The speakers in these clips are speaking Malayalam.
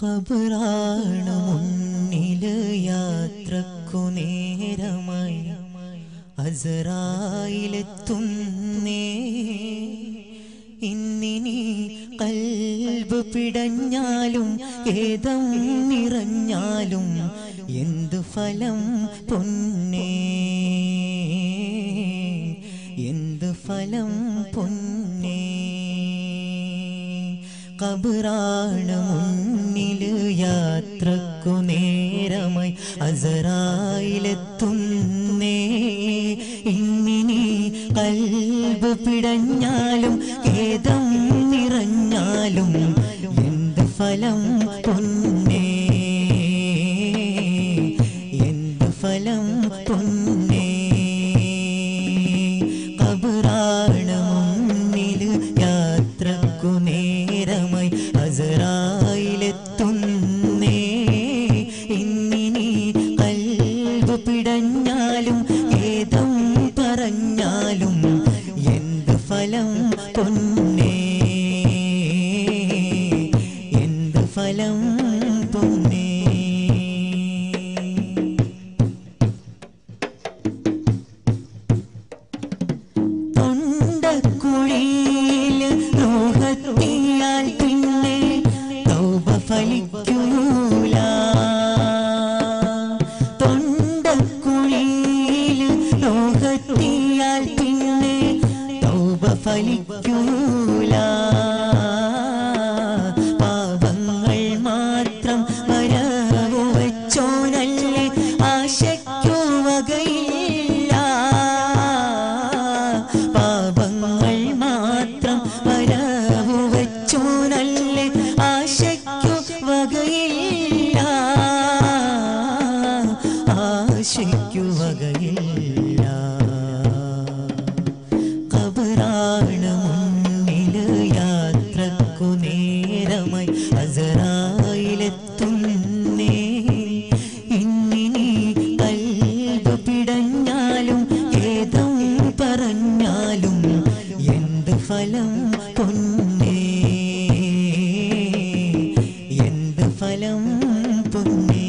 കബറാണ് മുന്നില് യാത്രക്കു നേരമായി അസറായിലെത്തുന്നേ ഇന്നിനി കൽബ് പിടഞ്ഞാലും ഏതം നിറഞ്ഞാലും എന്ത് ഫലം പൊന്നേ എന്ത് ഫലം പൊന്നേ കബറാണ് മുന്നില് യാത്രക്കു നേരമായി അസറായിലെത്തുന്നേ ഇന്നിനി കൽബ് പിടഞ്ഞാലും ഏതം നിറഞ്ഞാലും എന്ത് ഫലം പൊന്നേ എന്ത് ഫലം പൊന്നേ കബറാണ് മുന്നില് യാത്രക്കു നേരമായി അസറായിലെത്തുന്നേ ഇന്നിനി കൽബ് പിടഞ്ഞാലും ഏതം പറഞ്ഞാലും എന്ത് ഫലം പൊന്നേ എന്ത് ഫലം പൊന്നേ തൊണ്ടക്കുഴിയിൽ റോഹത്തിയാൽ പിന്നെ തൗബ ഫലിക്കൂല തൊണ്ടക്കുഴിയിൽ റോഹത്തിയാൽ പിന്നെ തൗബ ഫലിക്കൂല പാപങ്ങൾ മാത്രം വരവു വെച്ചോനല്ലേ ആശയ്ക്കു വകയില്ല പാപങ്ങൾ മാത്രം വരവു വെച്ചോനല്ലേ ആശയ്ക്കു വകയില്ല ആശയ്ക്കു വകയില്ല കബറാണ് മുന്നില് യാത്രക്കു നേരമായി അസറായിലെത്തുന്നേ ഇന്നിനി കൽബ് പിടഞ്ഞാലും ഏതം പറഞ്ഞാലും എന്ത് ഫലം പൊന്നേ എന്ത് ഫലം പൊന്നേ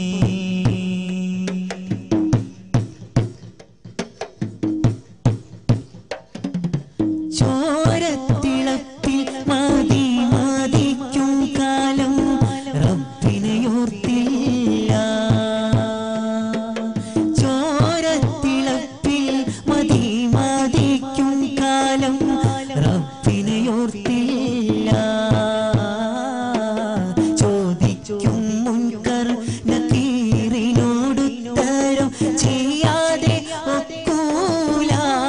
ചോരത്തിളപ്പിൽ മാതി മാതിക്കും കാലം റബ്ബിനെയോർത്തില്ല ചോരത്തിളപ്പിൽ മതി മാതിക്കും കാലം റബ്ബിനെയോർത്തില്ല ചോദിക്കും മുൻകർ നക്കീറിനോടുത്തരം ചെയ്യാതെ ഒക്കൂല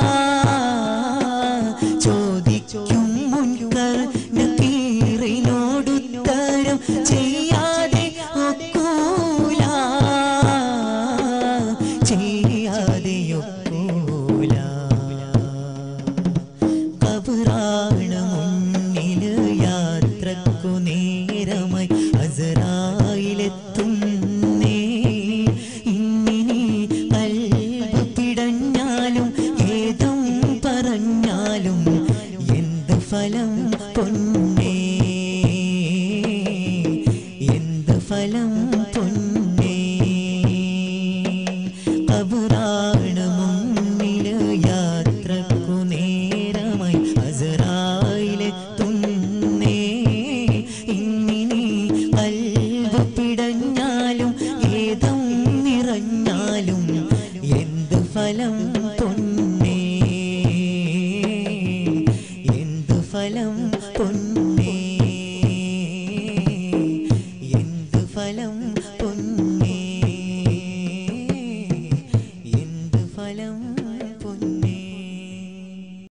ചോദിക്കും മുൻകർ നക്കീറിനോടുത്തരം ചെയ്യാതെ ഒക്കൂല ചെയ്യാതെ ഒക്കൂല കബറാണ് മുന്നില് യാത്രക്കു നേരമായി അസറായിലെത്തുന്നേ ഇന്നിനി കൽബ് പിടഞ്ഞാലും ഏതം പറഞ്ഞാലും എന്ത് ഫലം പൊന്നേ എന്ത് ഫലം പൊന്നേ കബറാണ് മുന്നില് യാത്രക്കു നേരമായി അസറായിലെത്തുന്നേ ഇന്നിനി കൽബ് പിടഞ്ഞാലും ഏതം നിറഞ്ഞാലും എന്ത് ഫലം പൊന്നേ എന്ത് ഫലം പൊന്നേ എന്ത് ഫലം